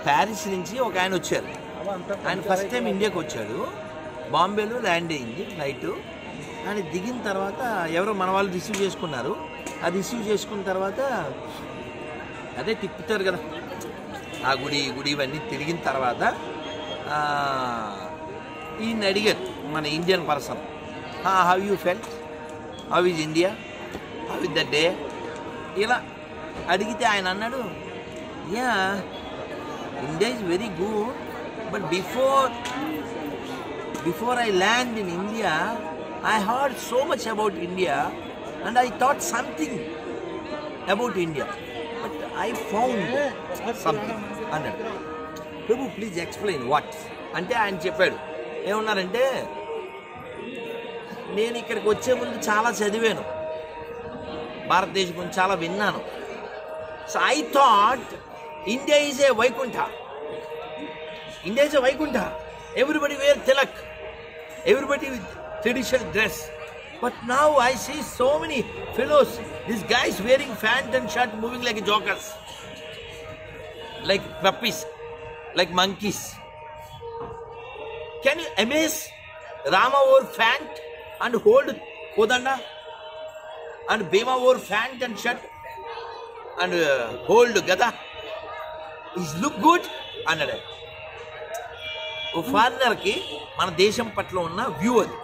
Paris నుంచి ఒక ఆయన వచ్చారు ఆయన ఫస్ట్ టైం ఇండియాకి వచ్చాడు బాంబేలో ల్యాండ్ అయింది ఫ్లైట్ ఆయన దిగిన తర్వాత ఎవరో మన వాళ్ళు రిసీవ్ చేసుకున్నారు ఆ రిసీవ్ చేసుకున్న తర్వాత అదే తిప్పుతారు కదా ఆ గుడి ఈ గుడి ఇవన్నీ తిరిగిన తర్వాత ఆ, ఈయన అడిగారు మన Indian person how you felt how is India how is the day ఇలా అడిగితే ఆయన అన్నాడు yeah India is very good but before before I land in India I heard so much about India and I thought something about India but I found something అన్నాడు Prabhu please explain what అంటే ఆయన చెప్పాడు ఏమన్నారంటే నేను ఇక్కడికి వచ్చే ముందు చాలా చదివాను భారతదేశం గురించి చాలా విన్నాను so I thought India is a Vaikuntha India is a Vaikuntha everybody wear tilak everybody with traditional dress but now I see so many fellows this guys wearing pant and shirt moving like jokers like puppies like monkeys can you amaze Rama or pant and hold Kodanda and Bhima or pant and shirt and hold gada is look good అన్నాడు ఓ ఫారినర్కి మన దేశం పట్ల ఉన్న view అది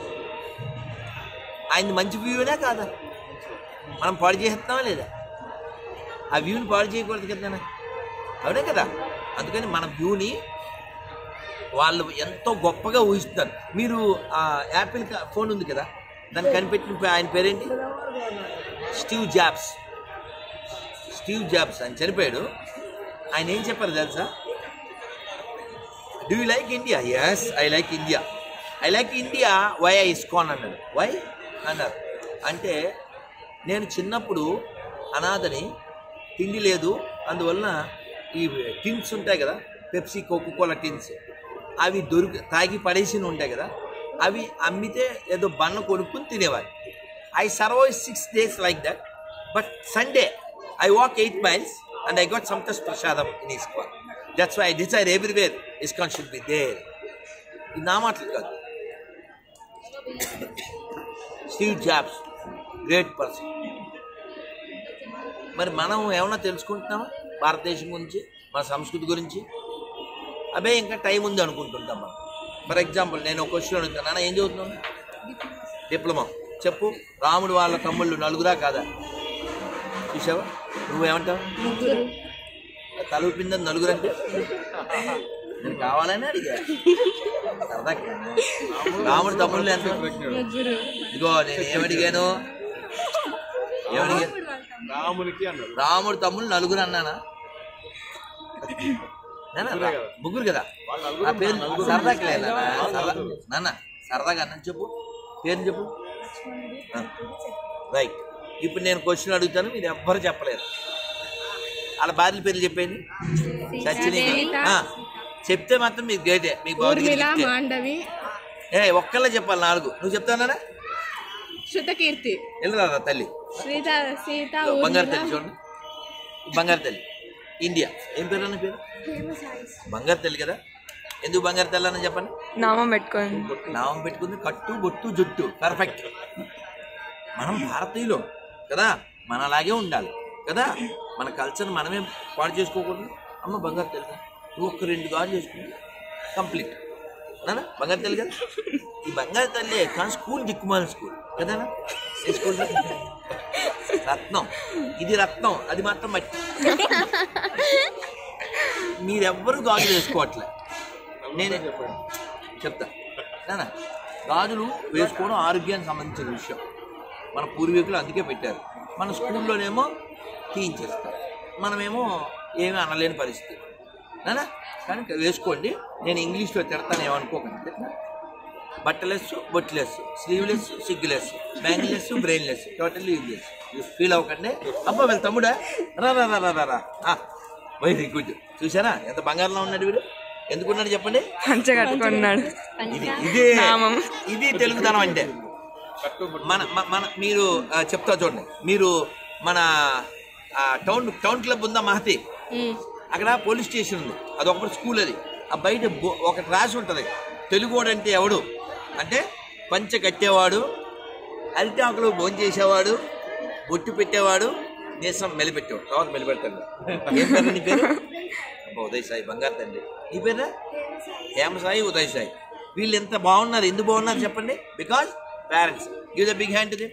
ఆయన మంచి వ్యూనే కాదా మనం పాడు చేస్తున్నామా లేదా ఆ వ్యూని పాడు చేయకూడదు కదా అవునే కదా అందుకని మన వ్యూని వాళ్ళు ఎంతో గొప్పగా ఊహిస్తున్నారు మీరు ఆ యాపిల్ క- ఫోన్ ఉంది కదా దాన్ని కనిపెట్టిన పే- ఆయన పేరేంటి స్టీవ్ జాబ్స్ స్టీవ్ జాబ్స్ ఆయన చనిపోయాడు ఆయన ఏం చెప్పారు తెలుసా do you like India yes I like India I like India why I ISKCON అన్నాడు వై అన్నారు అంటే నేను చిన్నప్పుడు అనాథని తిండి లేదు అందువలన ఈ టిన్స్ ఉంటాయి కదా పెప్సీ కోకోకోలా టిన్స్ అవి దొరికి తాగి పడేసి ఉంటాయి కదా అవి అమ్మితే ఏదో బన్న కొనుక్కుని తినేవారు I survive six days like that but Sunday I walk eight miles and I got santosh prasadam in ISKCON that's why I decide everywhere ISKCON should be there ఇది నా మాటలు కాదు స్టీవ్ జాబ్స్ గ్రేట్ పర్సన్ మరి మనం ఏమన్నా తెలుసుకుంటున్నామా భారతదేశం గురించి మన సంస్కృతి గురించి అబే ఇంకా టైం ఉంది అనుకుంటుంటాం మనం ఫర్ ఎగ్జాంపుల్ నేను ఒక క్వశ్చన్ అడుగుతాను నాన్న ఏం చదువుతున్నాను డిప్లొమా చెప్పు రాముడు వాళ్ళ తమ్ముళ్ళు నలుగురా కాదా చూసావా నువ్వేమంటావు ముగ్గురు తల ఊపిందని నలుగురు అంటే నేను కావాలని అడిగా సరదాకి రాముడు తమ్ముళ్ళు ఎంత ముగ్గురు ఇదిగో నేను ఏమడిగాను ఏమడిగాను రామునికి అన్నాడు రాముడు తమ్ముళ్ళు నలుగురు అన్నానా నాన్న, రా- ముగ్గురు కదా ఆ పేరు సరదాకి లేదా నాన్న సరదాగా అన్న చెప్పు పేరు చెప్పు రైట్ ఇప్పుడు నేను క్వశ్చన్ అడుగుతాను మీరు ఎవ్వరు చెప్పలేరు వాళ్ళ భార్యల పేర్లు చెప్పేయండి సచిని ఆ, చెప్తే మాత్రం మీకు గ్రేటే మీకు ఊర్మిళ భగవద్గీత మాండవి ఏ ఒక్కళ్ళే చెప్పాలి నాలుగు నువ్వు చెప్తానా శృతకీర్తి వెళ్ళరా తల్లి శ్రీత సీత బంగారు ఊర్మిళ తల్లి చూడండి బంగారు తల్లి ఇండియా ఏం పేరు అన్న పేరు బంగారు తల్లి కదా ఎందుకు బంగారు తల్లి అని చెప్పండి నామం పెట్టుకోండి నామం పెట్టుకుంది కట్టు బొట్టు జుట్టు పర్ఫెక్ట్ మనం భారతీయులు కదా మన అలాగే ఉండాలి కదా మన కల్చర్ మనమే పాడు చేసుకోకూడదు అమ్మ బంగారు తల్లి నువ్వు ఒక్క రెండు గాజులు చేసుకుంటే కంప్లీట్ నానా బంగారు తల్లి కదా ఈ బంగారు తల్లి కానీ స్కూల్ దిక్కుమాల స్కూల్ కదానా ఏ స్కూల్ రత్నం ఇది రత్నం అది మాత్రం మట్టి మీరెవ్వరు గాజులు వేసుకోవట్లే నేనే చెప్తా నానా గాజులు వేసుకోవడం ఆరోగ్యానికి సంబంధించిన విషయం మన పూర్వీకులు అందుకే పెట్టారు మన స్కూల్లోనేమో తీయించేస్తారు మనమేమో ఏమీ అనలేని పరిస్థితి నానా కానీ వేసుకోండి నేను ఇంగ్లీష్లో తిడతాను ఏమనుకోకండి బట్టలెస్ బొట్లెస్ స్లీవ్లెస్ సిగ్గులెస్ bangleless brainless totally useless feel అవ్వకండి అబ్బా వీళ్ళ తమ్ముడా రా రా రా రా రా రా వెరీ గుడ్ చూసారా ఎంత బంగారంలో ఉన్నాడు వీడు ఎందుకున్నాడు చెప్పండి పంచ కట్టుకున్నాడు ఇది ఇదే నామం. ఇది తెలుగుతనం అంటే మన మ- మన మీరు ఆ, చెప్తా చూడండి మీరు మన ఆ, టౌన్ టౌన్ క్లబ్ ఉందా మహతి అక్కడ పోలీస్ స్టేషన్ ఉంది అది ఒకటి స్కూల్ అది ఆ బయట బో- ఒకటి రాసి ఉంటుంది తెలుగోడు అంటే ఎవడు అంటే పంచ కట్టేవాడు అరిటాకులు భోంచేసేవాడు బొట్టు పెట్టేవాడు దేశం మెలిపెట్టేవాడు తర్వాత మెలిపెడతాడు ఏం పేరు నీ పేరు అబ్బా, ఉదయ్ సాయి బంగారు తండ్రి నీ పేరు హేమ సాయి ఉదయ్ సాయి వీళ్ళు ఎంత బాగున్నారు ఎందుకు బాగున్నారు చెప్పండి because parents give the big hand the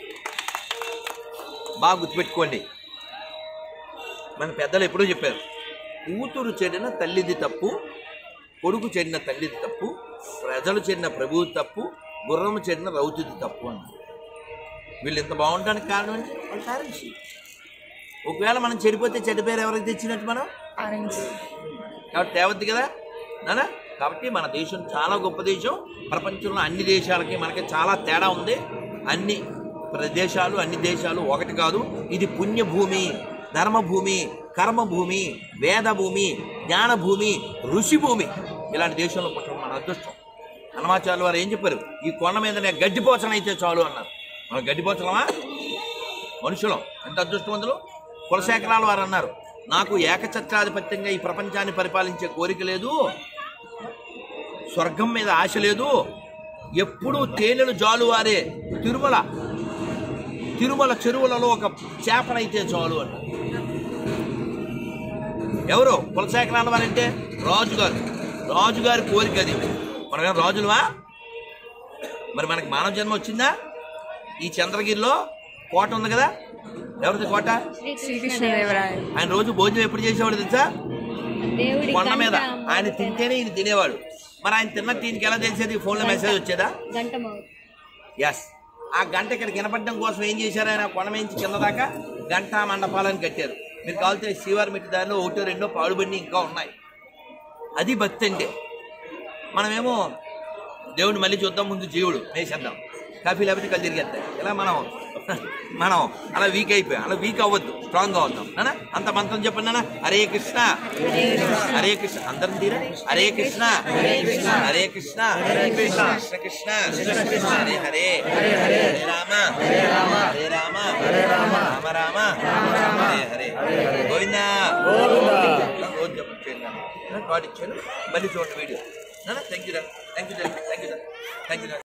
బాగా గుర్తుపెట్టుకోండి మన పెద్దలు ఎప్పుడూ చెప్పారు కూతురు చెడిన తల్లిది తప్పు కొడుకు చెడిన తల్లిది తప్పు ప్రజలు చెడిన ప్రభువు తప్పు గుర్రము చెడిన రౌతుది తప్పు అన్నారు వీళ్ళు ఇంత బాగుండడానికి కారణం ఏంటి వాళ్ళ పేరెంట్స్ ఒకవేళ మనం చెడిపోతే చెడిపోయారు ఎవరికి తెచ్చినట్టు మనం కాబట్టి తేవద్దు కదా నానా కాబట్టి మన దేశం చాలా గొప్ప దేశం ప్రపంచంలో అన్ని దేశాలకి మనకి చాలా తేడా ఉంది అన్ని ప్రదేశాలు అన్ని దేశాలు ఒకటి కాదు ఇది పుణ్యభూమి ధర్మభూమి కర్మభూమి వేదభూమి జ్ఞానభూమి ఋషి భూమి ఇలాంటి దేశంలో పుట్టడం మన అదృష్టం హనుమాచార్యులు వారు ఏం చెప్పారు ఈ కొండ మీదనే గడ్డిపోచన అయితే చాలు అన్నారు మనం గడ్డిపోచలమా మనుషులం ఎంత అదృష్టవంతులు కులశేఖరాలు వారు అన్నారు నాకు ఏకఛత్రాధిపత్యంగా ఈ ప్రపంచాన్ని పరిపాలించే కోరిక లేదు స్వర్గం మీద ఆశ లేదు ఎప్పుడూ తేనెలు జాలువారే తిరుమల తిరుమల చెరువులలో ఒక చేపనైతే చాలు అన్నారు ఎవరు కులశేఖరాల వారంటే రాజుగారు రాజుగారి కోరిక అది మనమేం రాజులవా మరి మనకి మానవ జన్మ వచ్చిందా ఈ చంద్రగిరిలో కోట ఉంది కదా ఎవరిది కోట శ్రీకృష్ణదేవరాయ ఆయన రోజు భోజనం ఎప్పుడు చేసేవాడు తెలుసా దేవుడి కొండ మీద గంట ఆయన తింటేనే ఈయన తినేవాడు మరి ఆయన తిన్నట్టు ఈయనకి ఎలా తెలిసేది ఫోన్లో మెసేజ్ వచ్చేదా గంట మోగు ఎస్ ఆ గంట ఇక్కడ వినపడడం కోసం ఏం చేశారు ఆయన కొండ మీద నుంచి కింద దాకా గంట మండపాలను కట్టారు మీరు కావాలంటే శ్రీవారి మిట్టి దారిలో ఒకటో రెండో పాడుబడి ఇంకా ఉన్నాయి అది భక్తి అంటే మనమేమో దేవుడిని మళ్ళీ చూద్దాం ముందు జీవుడు వేసేద్దాం కాఫీ లేకపోతే కళ్ళు తిరిగేస్తాయి ఇలా మనం మనం అలా వీక్ అయిపోయాం అలా వీక్ అవ్వద్దు స్ట్రాంగ్ అవుతాం నానా అంత మంత్రం చెప్పండి నాన్న హరే కృష్ణ హరే కృష్ణ అందరం తీరా హరే కృష్ణ హరే కృష్ణ కృష్ణ కృష్ణ హరే హరే హరే రామ హరే రామ హరే రామ రామ రామ హరే హరే గోవిందా రోజు చెప్పండి చేయండి నాన్న. కార్డు ఇచ్చాను మళ్ళీ చూడండి video thank you thank you thank you thank you